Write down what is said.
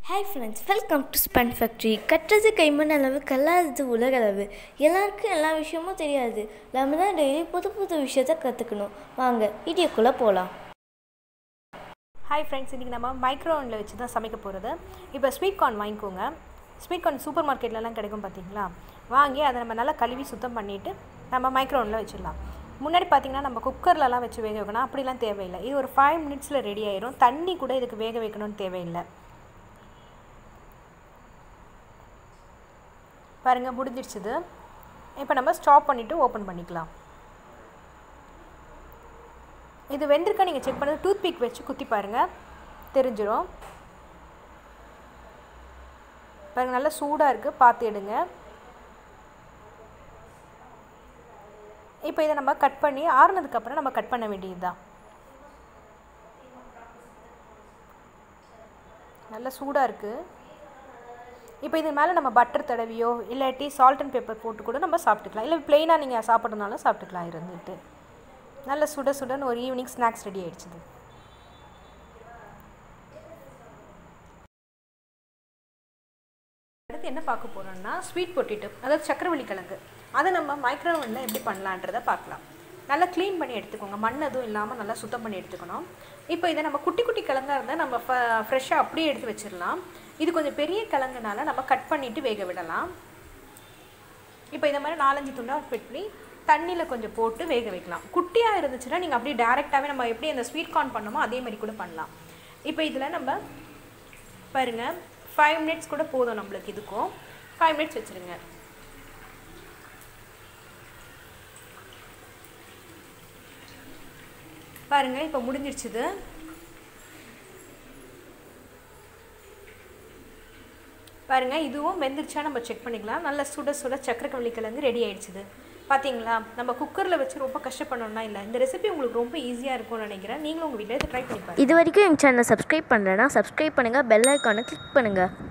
hi friends welcome to spun factory கட்டுறது கைமண் அளவு கல்லாதது உலக அளவு எல்லாருக்கும் எல்லா விஷயமும் தெரியாது நம்ம தான் டெய்லி புது புது விஷயத்த கற்றுக்கணும் வாங்க வீடியோக்குள்ளே போகலாம் ஹாய் ஃப்ரெண்ட்ஸ் இன்றைக்கி நம்ம மைக்ரோவனில் வச்சு தான் சமைக்க போகிறது இப்போ ஸ்வீட் கார்ன் வாங்கிக்கோங்க ஸ்வீட் கார்ன் சூப்பர் மார்க்கெட்லலாம் கிடைக்கும் பார்த்தீங்களா வாங்கி அதை நம்ம நல்லா கழுவி சுத்தம் பண்ணிவிட்டு நம்ம மைக்ரோவனில் வச்சிடலாம் முன்னாடி பார்த்தீங்கன்னா நம்ம குக்கர்லலாம் வச்சு வேக வைக்கணும் அப்படிலாம் தேவையில்லை இது ஒரு ஃபைவ் மினிட்ஸில் ரெடி ஆயிரும் தண்ணி கூட இதுக்கு வேக வைக்கணும்னு தேவையில்லை பாருங்கள் முடிஞ்சிடுச்சுது இப்போ நம்ம ஸ்டாப் பண்ணிவிட்டு ஓப்பன் பண்ணிக்கலாம் இது வெந்திருக்கா நீங்கள் செக் பண்ணது டூத் பிக் வச்சு குத்தி பாருங்கள் தெரிஞ்சிடும் பாருங்கள் நல்லா சூடாக இருக்குது பார்த்து எடுங்க இப்போ இதை நம்ம கட் பண்ணி ஆறுனதுக்கப்புறம் நம்ம கட் பண்ண வேண்டியது தான் நல்லா சூடாக இருக்குது இப்போ இது மேலே நம்ம பட்டர் தடவியோ இல்லாட்டி சால்ட் அண்ட் பெப்பர் போட்டு கூட நம்ம சாப்பிட்டுக்கலாம் இல்லை ப்ளெயினாக நீங்கள் சாப்பிட்றதுனாலும் சாப்பிட்டுக்கலாம் இருந்துட்டு நல்ல சுட சுடன்னு ஒரு ஈவினிங் ஸ்நாக்ஸ் ரெடி ஆயிடுச்சுது அடுத்து என்ன பார்க்க போகிறோம்னா ஸ்வீட் பொட்டேட்டோ அதாவது சக்கரவள்ளி கிழங்கு அதை நம்ம மைக்ரோவனில் எப்படி பண்ணலான்றதை பார்க்கலாம் நல்லா க்ளீன் பண்ணி எடுத்துக்கோங்க மண் எதுவும் இல்லாமல் நல்லா சுத்தம் பண்ணி எடுத்துக்கணும் இப்போ இதை நம்ம குட்டி குட்டி கிழங்கா இருந்தால் நம்ம ஃப்ரெஷ்ஷாக அப்படியே எடுத்து வச்சிடலாம் இது கொஞ்சம் பெரிய கிழங்குனால நம்ம கட் பண்ணிவிட்டு வேக விடலாம் இப்போ இந்த மாதிரி நாலஞ்சு துண்டாக ஃபிட் பண்ணி தண்ணியில் கொஞ்சம் போட்டு வேக வைக்கலாம் குட்டியாக இருந்துச்சுன்னா நீங்கள் அப்படியே டேரெக்டாகவே நம்ம எப்படி அந்த ஸ்வீட் கார்ன் பண்ணோமோ அதே மாதிரி கூட பண்ணலாம் இப்போ இதில் நம்ம பாருங்கள் ஃபைவ் மினிட்ஸ் கூட போதும் நம்மளுக்கு இதுக்கும் ஃபைவ் மினிட்ஸ் வச்சுருங்க பாருங்கள் இப்போ முடிஞ்சிடுச்சுது பாருங்கள் இதுவும் வெந்துருச்சா நம்ம செக் பண்ணிக்கலாம் நல்ல சுட சுட சக்கரக்கவள்ளி கிழங்கு ரெடி ஆயிடுச்சுது பார்த்தீங்களா நம்ம குக்கரில் வச்சு ரொம்ப கஷ்டப்படணும்னா இல்லை இந்த ரெசிபி உங்களுக்கு ரொம்ப ஈஸியாக இருக்கும்னு நினைக்கிறேன் நீங்களும் உங்கள் வீட்டில் இதை ட்ரை பண்ணி பாருங்க இது வரைக்கும் எங்கள் சேனலை சப்ஸ்கிரைப் பண்ணலைன்னா சப்ஸ்கிரைப் பண்ணுங்கள் பெல் ஐக்கானை கிளிக் பண்ணுங்கள்